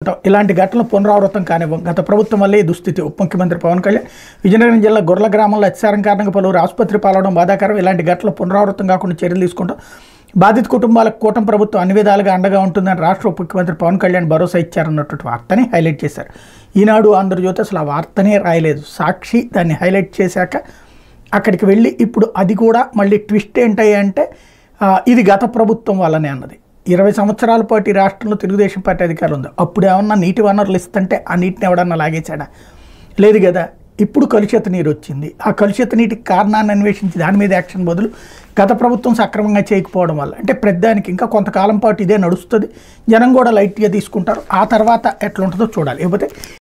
ఊరుకుంటాం ఇలాంటి ఘటనలు పునరావృతం కానివ్వం గత ప్రభుత్వం వల్లే ఈ దుస్థితి ఉప ముఖ్యమంత్రి పవన్ కళ్యాణ్ విజయనగరం జిల్లా గొర్రెల గ్రామంలో అత్యాచారం కారణంగా పలువురు ఆసుపత్రి పాలవడం బాధాకరం ఇలాంటి ఘటనలు పునరావృతం కాకుండా చర్యలు తీసుకుంటాం బాధిత కుటుంబాలకు కూటమి ప్రభుత్వం అన్ని విధాలుగా అండగా ఉంటుందని రాష్ట్ర ఉప ముఖ్యమంత్రి పవన్ కళ్యాణ్ భరోసా ఇచ్చారన్నటువంటి వార్తని హైలైట్ చేశారు ఈనాడు ఆంధ్రజ్యోతి అసలు ఆ వార్తనే రాయలేదు సాక్షి దాన్ని హైలైట్ చేశాక అక్కడికి వెళ్ళి ఇప్పుడు అది కూడా మళ్ళీ ట్విస్ట్ ఏంటంటే ఇది గత ప్రభుత్వం వల్లనే అన్నది ఇరవై సంవత్సరాల పాటు ఈ రాష్ట్రంలో తెలుగుదేశం పార్టీ అధికారులు ఉంది అప్పుడు ఏమన్నా నీటి వనరులు ఇస్తుంటే ఆ నీటిని ఎవడన్నా లాగేశాడా లేదు కదా ఇప్పుడు కలుషిత నీరు వచ్చింది ఆ కలుషిత నీటికి కారణాన్ని అన్వేషించి దాని మీద యాక్షన్ బదులు గత ప్రభుత్వం సక్రమంగా చేయకపోవడం వల్ల అంటే ప్రతిదానికి ఇంకా కొంతకాలం పాటు ఇదే నడుస్తుంది జనం కూడా లైట్గా తీసుకుంటారు ఆ తర్వాత ఎట్లుంటుందో చూడాలి లేకపోతే